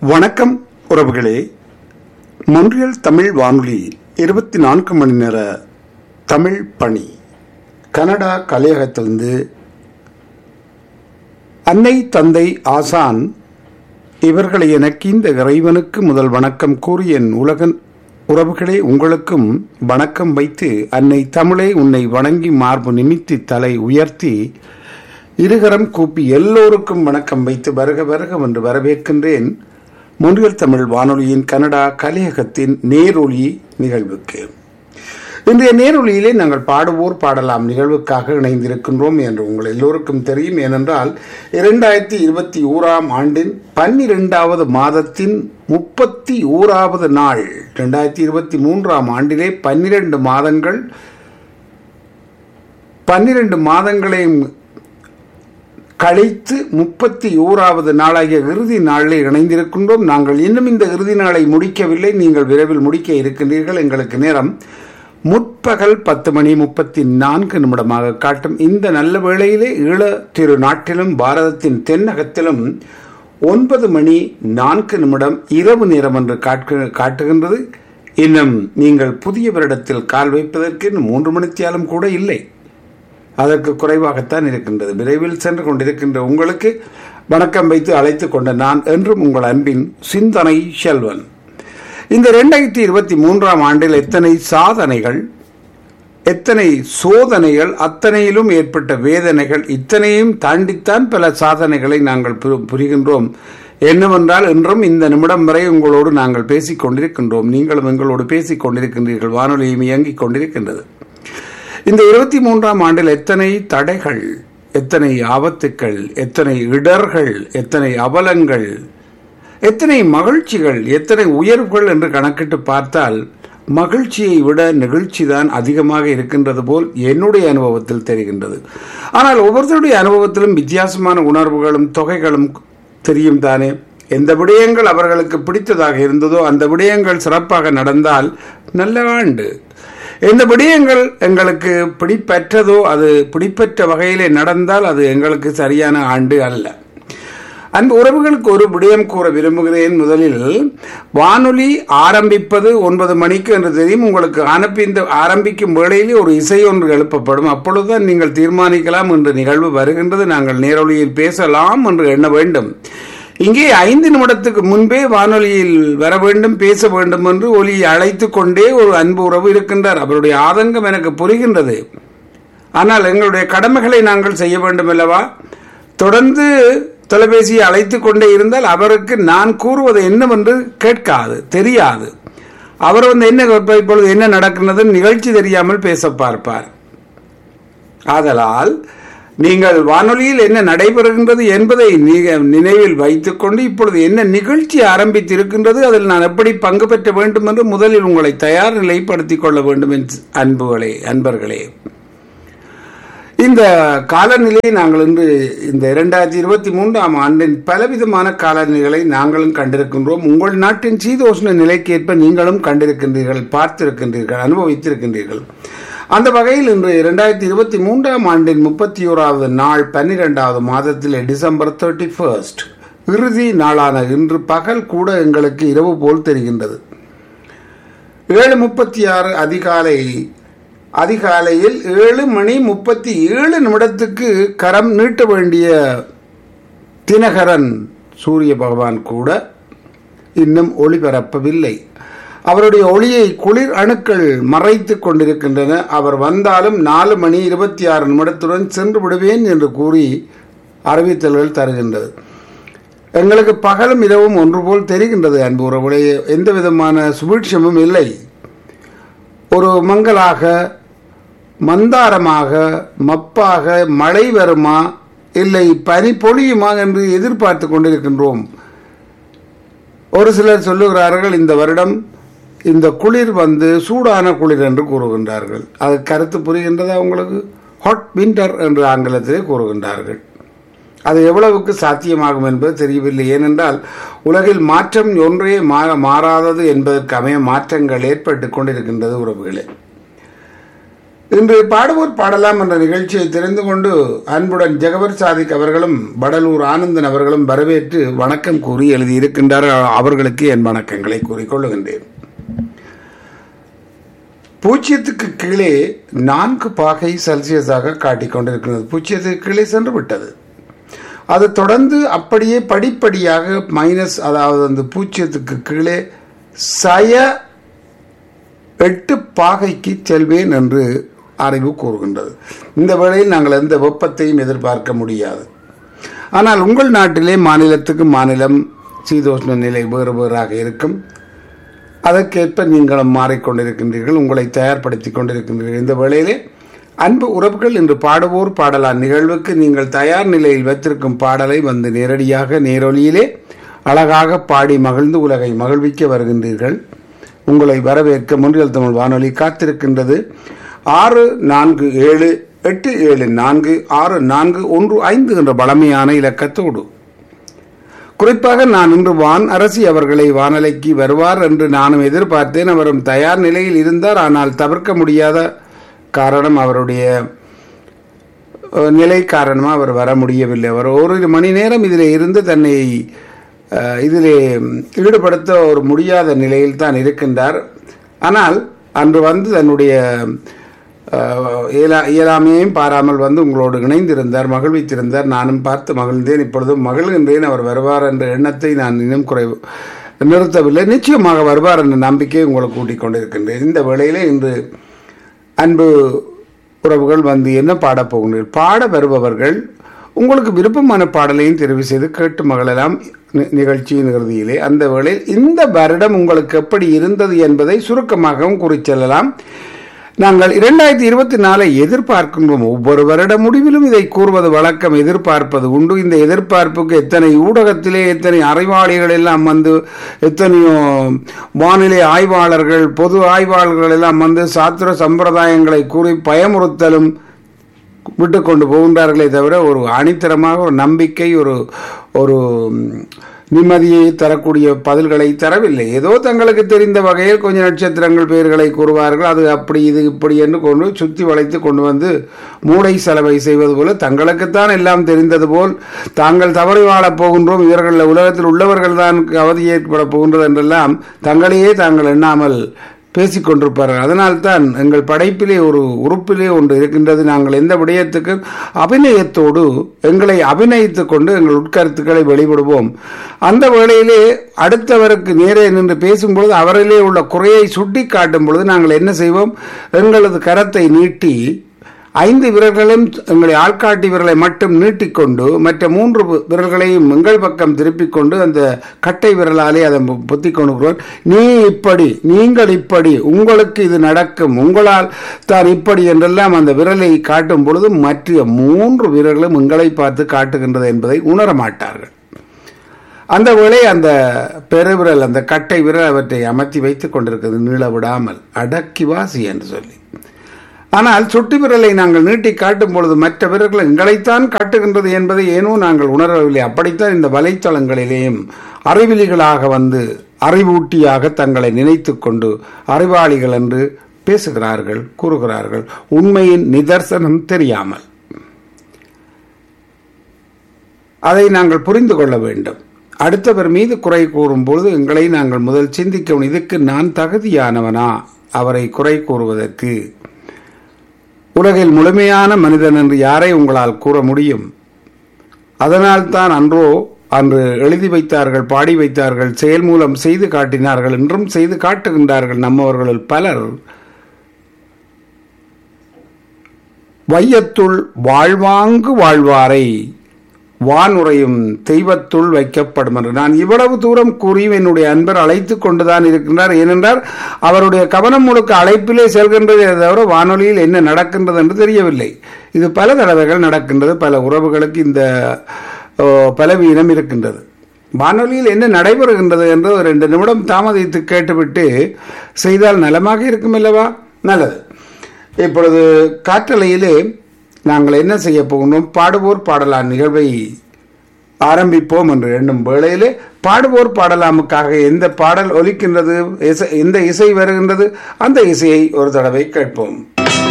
வணக்கம் உறவுகளே மொன்றியல் தமிழ் வானொலி இருபத்தி நான்கு மணி நேர தமிழ் பணி கனடா கலையகத்திலிருந்து அன்னை தந்தை ஆசான் இவர்களை எனக்கு இந்த இறைவனுக்கு முதல் வணக்கம் கூறி என் உலகன் உறவுகளே உங்களுக்கும் வணக்கம் வைத்து அன்னை தமிழே உன்னை வணங்கி மார்பு நிமித்தி தலை உயர்த்தி இருகரம் கூப்பி எல்லோருக்கும் வணக்கம் வைத்து வருக வருக என்று வரவேற்கின்றேன் மொன்றியல் தமிழ் வானொலியின் கனடா கலையகத்தின் நேரொலி நிகழ்வுக்கு இன்றைய நேரொலியிலே நாங்கள் பாடுவோர் பாடலாம் நிகழ்வுக்காக இணைந்திருக்கின்றோம் என்று உங்கள் எல்லோருக்கும் தெரியும் ஏனென்றால் இரண்டாயிரத்தி இருபத்தி ஓராம் ஆண்டின் பன்னிரெண்டாவது மாதத்தின் முப்பத்தி ஓராவது நாள் இரண்டாயிரத்தி இருபத்தி மூன்றாம் ஆண்டிலே பன்னிரண்டு மாதங்கள் பன்னிரண்டு மாதங்களையும் கழித்து முப்பத்தி ஓராவது நாளாகிய இறுதி நாளில் இணைந்திருக்கின்றோம் நாங்கள் இன்னும் இந்த இறுதி நாளை முடிக்கவில்லை நீங்கள் விரைவில் முடிக்க இருக்கின்றீர்கள் எங்களுக்கு நேரம் முற்பகல் பத்து மணி முப்பத்தி நான்கு நிமிடமாக காட்டும் இந்த நல்ல வேளையிலே ஈழ திரு நாட்டிலும் பாரதத்தின் தென்னகத்திலும் ஒன்பது மணி நான்கு நிமிடம் இரவு நேரம் என்று காட்டு காட்டுகின்றது இன்னும் நீங்கள் புதிய வருடத்தில் கால் வைப்பதற்கு இன்னும் மூன்று மணித்தியாலும் கூட இல்லை அதற்கு குறைவாகத்தான் இருக்கின்றது விரைவில் சென்று கொண்டிருக்கின்ற உங்களுக்கு வணக்கம் வைத்து அழைத்து கொண்ட நான் என்றும் உங்கள் அன்பின் சிந்தனை செல்வன் இந்த இரண்டாயிரத்தி இருபத்தி மூன்றாம் ஆண்டில் எத்தனை சாதனைகள் எத்தனை சோதனைகள் அத்தனையிலும் ஏற்பட்ட வேதனைகள் இத்தனையும் தாண்டித்தான் பல சாதனைகளை நாங்கள் புரிகின்றோம் என்னவென்றால் இன்றும் இந்த நிமிடம் வரை உங்களோடு நாங்கள் பேசிக் கொண்டிருக்கின்றோம் நீங்களும் எங்களோடு பேசிக் கொண்டிருக்கின்றீர்கள் வானொலியும் இயங்கிக் கொண்டிருக்கின்றது இந்த இருபத்தி மூன்றாம் ஆண்டில் எத்தனை தடைகள் எத்தனை ஆபத்துக்கள் எத்தனை இடர்கள் எத்தனை அவலங்கள் எத்தனை மகிழ்ச்சிகள் எத்தனை உயர்வுகள் என்று கணக்கிட்டு பார்த்தால் மகிழ்ச்சியை விட நெகிழ்ச்சி தான் அதிகமாக இருக்கின்றது போல் என்னுடைய அனுபவத்தில் தெரிகின்றது ஆனால் ஒவ்வொருத்தருடைய அனுபவத்திலும் வித்தியாசமான உணர்வுகளும் தொகைகளும் தெரியும் தானே எந்த விடயங்கள் அவர்களுக்கு பிடித்ததாக இருந்ததோ அந்த விடயங்கள் சிறப்பாக நடந்தால் நல்ல ஆண்டு எந்த விடயங்கள் எங்களுக்கு பிடிப்பற்றதோ அது பிடிப்பற்ற வகையிலே நடந்தால் அது எங்களுக்கு சரியான ஆண்டு அல்ல அந்த உறவுகளுக்கு ஒரு விடயம் கூற விரும்புகிறேன் முதலில் வானொலி ஆரம்பிப்பது ஒன்பது மணிக்கு என்று தெரியும் உங்களுக்கு அனுப்பி இந்த ஆரம்பிக்கும் வேளையிலே ஒரு இசை ஒன்று எழுப்பப்படும் அப்பொழுதுதான் நீங்கள் தீர்மானிக்கலாம் என்று நிகழ்வு வருகின்றது நாங்கள் நேரொலியில் பேசலாம் என்று எண்ண வேண்டும் இங்கே ஐந்து நிமிடத்துக்கு முன்பே வானொலியில் வர வேண்டும் பேச வேண்டும் என்று ஒலி அழைத்து கொண்டே ஒரு அன்பு உறவு இருக்கின்றார் அவருடைய ஆதங்கம் எனக்கு புரிகின்றது ஆனால் எங்களுடைய கடமைகளை நாங்கள் செய்ய வேண்டும் அல்லவா தொடர்ந்து தொலைபேசியை அழைத்து கொண்டே இருந்தால் அவருக்கு நான் கூறுவது என்னவென்று கேட்காது தெரியாது அவர் வந்து என்ன இப்பொழுது என்ன நடக்கின்றது நிகழ்ச்சி தெரியாமல் பேச பார்ப்பார் ஆதலால் நீங்கள் வானொலியில் என்ன நடைபெறுகின்றது என்பதை நினைவில் வைத்துக்கொண்டு இப்பொழுது என்ன நிகழ்ச்சி ஆரம்பித்திருக்கின்றது அதில் நான் எப்படி பங்கு பெற்ற வேண்டும் என்று முதலில் உங்களை தயார் நிலைப்படுத்திக் கொள்ள வேண்டும் அன்புகளே அன்பர்களே இந்த காலநிலையை நாங்கள் இன்று இந்த இரண்டாயிரத்தி இருபத்தி மூன்றாம் ஆண்டின் பலவிதமான காலநிலைகளை நாங்களும் கண்டிருக்கின்றோம் உங்கள் நாட்டின் சீதோஷ்ண நிலைக்கேற்ப நீங்களும் கண்டிருக்கின்றீர்கள் பார்த்திருக்கின்றீர்கள் அனுபவித்திருக்கின்றீர்கள் அந்த வகையில் இன்று இரண்டாயிரத்தி இருபத்தி மூன்றாம் ஆண்டின் முப்பத்தி ஓராவது நாள் பன்னிரெண்டாவது மாதத்தில் டிசம்பர் தேர்ட்டி ஃபர்ஸ்ட் இறுதி நாளான இன்று பகல் கூட எங்களுக்கு இரவு போல் தெரிகின்றது ஏழு முப்பத்தி ஆறு அதிகாலை அதிகாலையில் ஏழு மணி முப்பத்தி ஏழு நிமிடத்துக்கு கரம் நீட்ட வேண்டிய தினகரன் சூரிய பகவான் கூட இன்னும் ஒளிபரப்பவில்லை அவருடைய ஒளியை குளிர் அணுக்கள் மறைத்து கொண்டிருக்கின்றன அவர் வந்தாலும் நாலு மணி இருபத்தி ஆறு நிமிடத்துடன் சென்று விடுவேன் என்று கூறி அறிவித்தல்கள் தருகின்றது எங்களுக்கு பகலும் இரவும் ஒன்று போல் தெரிகின்றது அன்பு உறவுடைய எந்த விதமான சுபீட்சமும் இல்லை ஒரு மங்களாக மந்தாரமாக மப்பாக மழை வருமா இல்லை பனி பொழியுமா என்று எதிர்பார்த்து கொண்டிருக்கின்றோம் ஒரு சிலர் சொல்லுகிறார்கள் இந்த வருடம் இந்த குளிர் வந்து சூடான குளிர் என்று கூறுகின்றார்கள் அது கருத்து புரிகின்றதா உங்களுக்கு ஹாட் வின்டர் என்று ஆங்கிலத்திலே கூறுகின்றார்கள் அது எவ்வளவுக்கு சாத்தியமாகும் என்பது தெரியவில்லை ஏனென்றால் உலகில் மாற்றம் ஒன்றே மாற மாறாதது என்பதற்கு அமைய மாற்றங்கள் ஏற்பட்டு கொண்டிருக்கின்றது உறவுகளே இன்று பாடுவோர் பாடலாம் என்ற நிகழ்ச்சியை தெரிந்து கொண்டு அன்புடன் ஜெகவர் சாதிக் அவர்களும் வடலூர் ஆனந்தன் அவர்களும் வரவேற்று வணக்கம் கூறி எழுதியிருக்கின்றார் அவர்களுக்கு என் வணக்கங்களை கூறிக்கொள்ளுகின்றேன் பூஜ்ஜியத்துக்கு கீழே நான்கு பாகை செல்சியஸாக காட்டிக் கொண்டிருக்கிறது பூஜ்ஜியத்துக்கு கீழே சென்று விட்டது அது தொடர்ந்து அப்படியே படிப்படியாக மைனஸ் அதாவது அந்த பூஜ்ஜியத்துக்கு கீழே சய எட்டு பாகைக்கு செல்வேன் என்று அறிவு கூறுகின்றது இந்த வேளையில் நாங்கள் எந்த வெப்பத்தையும் எதிர்பார்க்க முடியாது ஆனால் உங்கள் நாட்டிலே மாநிலத்துக்கு மாநிலம் சீதோஷ்ண நிலை வேறு வேறாக இருக்கும் அதற்கேற்ப நீங்களும் மாறிக்கொண்டிருக்கின்றீர்கள் உங்களை தயார்படுத்தி கொண்டிருக்கின்றீர்கள் இந்த வேளையிலே அன்பு உறவுகள் இன்று பாடுவோர் பாடலாம் நிகழ்வுக்கு நீங்கள் தயார் நிலையில் வைத்திருக்கும் பாடலை வந்து நேரடியாக நேரொலியிலே அழகாக பாடி மகிழ்ந்து உலகை மகிழ்விக்க வருகின்றீர்கள் உங்களை வரவேற்க முன்றியல் தமிழ் வானொலி காத்திருக்கின்றது ஆறு நான்கு ஏழு எட்டு ஏழு நான்கு ஆறு நான்கு ஒன்று ஐந்து என்ற பழமையான இலக்கத்தோடு குறிப்பாக நான் இன்று வான் அரசி அவர்களை வானலைக்கு வருவார் என்று நானும் எதிர்பார்த்தேன் அவரும் தயார் நிலையில் இருந்தார் ஆனால் தவிர்க்க முடியாத காரணம் அவருடைய அஹ், நிலை காரணமாக அவர் வர முடியவில்லை அவர் ஒரு மணி நேரம் இதில் இருந்து தன்னை அஹ், இதிலே ஈடுபடுத்த ஒரு முடியாத நிலையில் தான் இருக்கின்றார் ஆனால் அன்று வந்து தன்னுடைய அஹ், இயலா இயலாமையையும் பாராமல் வந்து உங்களோடு இணைந்திருந்தார் மகிழ்வித்திருந்தார் நானும் பார்த்து மகிழ்ந்தேன் இப்பொழுதும் மகிழ்கின்றேன் அவர் வருவார் என்ற எண்ணத்தை நான் இன்னும் குறைவு நிறுத்தவில்லை நிச்சயமாக வருவார் என்ற நம்பிக்கையை உங்களுக்கு கூட்டிக் கொண்டிருக்கின்றேன் இந்த வேளையிலே இன்று அன்பு உறவுகள் வந்து என்ன பாடப் போகிறீர்கள் பாட வருபவர்கள் உங்களுக்கு விருப்பமான பாடலையும் தெரிவு செய்து கேட்டு மகளெல்லாம் நி- நிகழ்ச்சியின் இறுதியிலே அந்த வேளையில் இந்த வருடம் உங்களுக்கு எப்படி இருந்தது என்பதை சுருக்கமாகவும் குறிச்செல்லலாம் நாங்கள் இரண்டாயிரத்தி இருபத்தி நாலை எதிர்பார்க்கின்றோம் ஒவ்வொரு வருட முடிவிலும் இதை கூறுவது வழக்கம் எதிர்பார்ப்பது உண்டு இந்த எதிர்பார்ப்புக்கு எத்தனை ஊடகத்திலே எத்தனை அறிவாளிகள் எல்லாம் வந்து எத்தனையோ வானிலை ஆய்வாளர்கள் பொது ஆய்வாளர்கள் எல்லாம் வந்து சாத்திர சம்பிரதாயங்களை கூறி பயமுறுத்தலும் விட்டு கொண்டு போகின்றார்களே தவிர ஒரு அணித்தரமாக ஒரு நம்பிக்கை ஒரு ஒரு நிம்மதியை தரக்கூடிய பதில்களை தரவில்லை ஏதோ தங்களுக்கு தெரிந்த வகையில் கொஞ்சம் நட்சத்திரங்கள் பெயர்களை கூறுவார்கள் அது அப்படி இது இப்படி என்று கொண்டு சுத்தி வளைத்து கொண்டு வந்து மூளை செலவை செய்வது போல தங்களுக்குத்தான் எல்லாம் தெரிந்தது போல் தாங்கள் தவறி வாழப் போகின்றோம் இவர்கள் உலகத்தில் உள்ளவர்கள் தான் அவதி ஏற்பட போகின்றது என்றெல்லாம் தங்களையே தாங்கள் எண்ணாமல் பேசிக் கொண்டிருப்பார்கள் அதனால்தான் எங்கள் படைப்பிலே ஒரு உறுப்பிலே ஒன்று இருக்கின்றது நாங்கள் எந்த விடயத்துக்கு அபிநயத்தோடு எங்களை அபிநயித்துக் கொண்டு எங்கள் உட்கருத்துக்களை வெளிவிடுவோம் அந்த வேளையிலே அடுத்தவருக்கு நேரே நின்று பேசும்பொழுது அவரிலே உள்ள குறையை சுட்டி காட்டும் பொழுது நாங்கள் என்ன செய்வோம் எங்களது கரத்தை நீட்டி ஐந்து விரல்களும் எங்களை ஆள்காட்டி விரலை மட்டும் நீட்டிக்கொண்டு மற்ற மூன்று வி- விரல்களையும் எங்கள் பக்கம் திருப்பிக் கொண்டு அந்த கட்டை விரலாலே அதை பொத்தி கொண்டுகிறோம் நீ இப்படி நீங்கள் இப்படி உங்களுக்கு இது நடக்கும் உங்களால் தான் இப்படி என்றெல்லாம் அந்த விரலை காட்டும் பொழுது மற்ற மூன்று விரல்களும் எங்களை பார்த்து காட்டுகின்றது என்பதை உணர மாட்டார்கள் அந்த வேளை அந்த பெருவிரல் அந்த கட்டை விரல் அவற்றை அமர்த்தி வைத்துக் கொண்டிருக்கிறது நீள விடாமல் அடக்கி வாசி என்று சொல்லி ஆனால் சுட்டு விரலை நாங்கள் நீட்டி காட்டும் பொழுது மற்ற விரல்கள் எங்களைத்தான் காட்டுகின்றது என்பதை ஏனோ நாங்கள் உணரவில்லை அப்படித்தான் இந்த வலைத்தளங்களிலேயும் அறிவிலிகளாக வந்து அறிவூட்டியாக தங்களை நினைத்துக் கொண்டு அறிவாளிகள் என்று பேசுகிறார்கள் கூறுகிறார்கள் உண்மையின் நிதர்சனம் தெரியாமல் அதை நாங்கள் புரிந்து கொள்ள வேண்டும் அடுத்தவர் மீது குறை கூறும் பொழுது எங்களை நாங்கள் முதல் சிந்திக்கவும் இதுக்கு நான் தகுதியானவனா அவரை குறை கூறுவதற்கு உலகில் முழுமையான மனிதன் என்று யாரை உங்களால் கூற முடியும் அதனால்தான் அன்றோ அன்று எழுதி வைத்தார்கள் பாடி வைத்தார்கள் செயல் மூலம் செய்து காட்டினார்கள் என்றும் செய்து காட்டுகின்றார்கள் நம்மவர்களில் பலர் வையத்துள் வாழ்வாங்கு வாழ்வாரை வானுரையும் தெய்வத்துள் வைக்கப்படும் என்று நான் இவ்வளவு தூரம் கூறியும் என்னுடைய அன்பர் அழைத்து கொண்டுதான் இருக்கின்றார் ஏனென்றால் அவருடைய கவனம் முழுக்க அழைப்பிலே செல்கின்றதே தவிர வானொலியில் என்ன நடக்கின்றது என்று தெரியவில்லை இது பல தடவைகள் நடக்கின்றது பல உறவுகளுக்கு இந்த ஓ, பலவீனம் இருக்கின்றது வானொலியில் என்ன நடைபெறுகின்றது என்று ஒரு ரெண்டு நிமிடம் தாமதித்து கேட்டுவிட்டு செய்தால் நலமாக இருக்கும் அல்லவா நல்லது இப்பொழுது காற்றலையிலே நாங்கள் என்ன செய்ய போகின்றோம் பாடுவோர் பாடலாம் நிகழ்வை ஆரம்பிப்போம் என்று எண்ணும் வேளையிலே பாடுவோர் பாடலாமுக்காக எந்த பாடல் ஒலிக்கின்றது இசை- எந்த இசை வருகின்றது அந்த இசையை ஒரு தடவை கேட்போம்